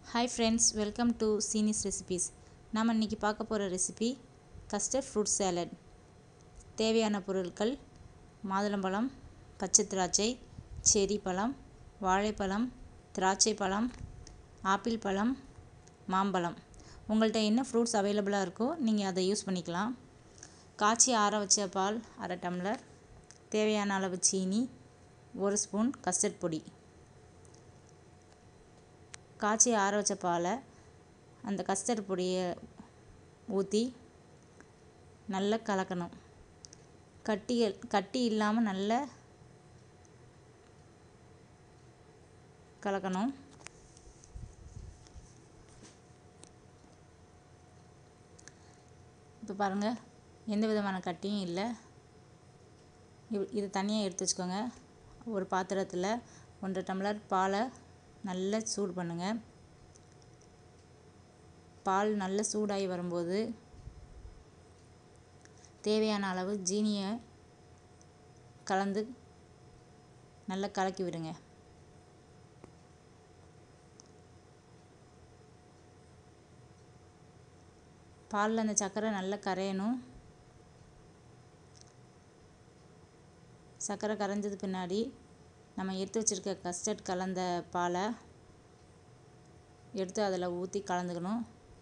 hi friends welcome to சீனிஸ் recipes நாம் இன்றைக்கி பார்க்க போகிற ரெசிபி கஸ்டர்ட் ஃப்ரூட் சேலட் தேவையான பொருட்கள் மாதுளம்பழம் பச்சை திராட்சை செரி பழம் வாழைப்பழம் திராட்சை பழம் ஆப்பிள் பழம் மாம்பழம் உங்கள்கிட்ட என்ன ஃப்ரூட்ஸ் அவைலபிளாக இருக்கோ நீங்கள் அதை யூஸ் பண்ணிக்கலாம் காய்ச்சி ஆற வச்ச பால் அரை டம்ளர் தேவையான அளவு சீனி ஒரு ஸ்பூன் கஸ்டர்ட் பொடி காய்ச்சி ஆற வச்ச பாலை அந்த கஸ்டர்ட் பொடியை ஊற்றி நல்லா கலக்கணும் கட்டி கட்டி இல்லாமல் நல்லா கலக்கணும் இப்போ பாருங்கள் எந்த விதமான கட்டியும் இல்லை இது தனியாக எடுத்து வச்சுக்கோங்க ஒரு பாத்திரத்தில் ஒன்றரை டம்ளர் பாலை நல்லா சூடு பண்ணுங்கள் பால் நல்ல சூடாகி வரும்போது தேவையான அளவு ஜீனியை கலந்து நல்லா கலக்கி விடுங்க பாலில் அந்த சர்க்கரை நல்லா கரையணும் சர்க்கரை கரைஞ்சது பின்னாடி நம்ம எடுத்து வச்சுருக்க கஸ்டர்ட் கலந்த பாலை எடுத்து அதில் ஊற்றி கலந்துக்கணும்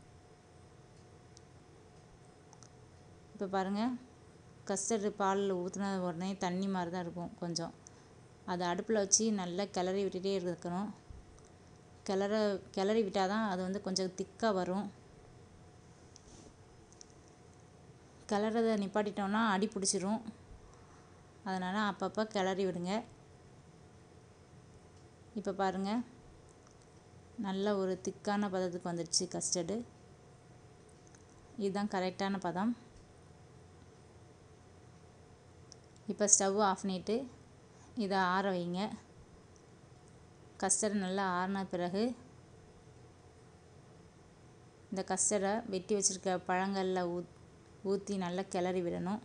இப்போ பாருங்கள் கஸ்டர்டு பாலில் ஊற்றின உடனே தண்ணி மாதிரி தான் இருக்கும் கொஞ்சம் அதை அடுப்பில் வச்சு நல்லா கிளறி விட்டுட்டே இருக்கணும் கிளற கிளறி விட்டால் தான் அது வந்து கொஞ்சம் திக்காக வரும் கிளறதை நிப்பாட்டிட்டோம்னா அடி பிடிச்சிரும் அதனால் அப்பப்போ கிளறி விடுங்க இப்போ பாருங்கள் நல்ல ஒரு திக்கான பதத்துக்கு வந்துடுச்சு கஸ்டர்டு இதுதான் கரெக்டான பதம் இப்போ ஸ்டவ் ஆஃப் பண்ணிவிட்டு இதை ஆற வைங்க கஸ்டர்டு நல்லா ஆறின பிறகு இந்த கஸ்டர்டை வெட்டி வச்சுருக்க பழங்களில் ஊத் ஊற்றி நல்லா கிளறி விடணும்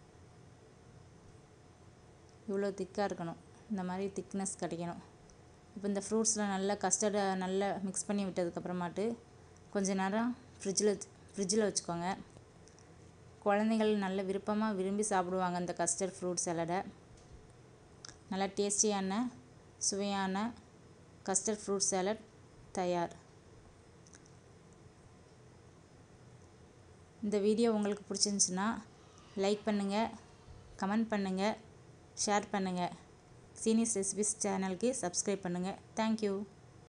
இவ்வளோ திக்காக இருக்கணும் இந்த மாதிரி திக்னஸ் கிடைக்கணும் இப்போ இந்த ஃப்ரூட்ஸில் நல்லா கஸ்டர்டை நல்லா மிக்ஸ் பண்ணி விட்டதுக்கப்புறமாட்டு கொஞ்ச நேரம் ஃப்ரிட்ஜில் ஃப்ரிட்ஜில் வச்சுக்கோங்க குழந்தைகள் நல்ல விருப்பமாக விரும்பி சாப்பிடுவாங்க இந்த கஸ்டர்ட் ஃப்ரூட் சலடை நல்லா டேஸ்டியான சுவையான கஸ்டர்ட் ஃப்ரூட் சேலட் தயார் இந்த வீடியோ உங்களுக்கு பிடிச்சிருந்துச்சின்னா லைக் பண்ணுங்கள் கமெண்ட் பண்ணுங்கள் ஷேர் பண்ணுங்கள் சீனியஸ் ரெசிபிஸ் சேனலுக்கு சப்ஸ்கிரைப் பண்ணுங்கள் தேங்க்யூ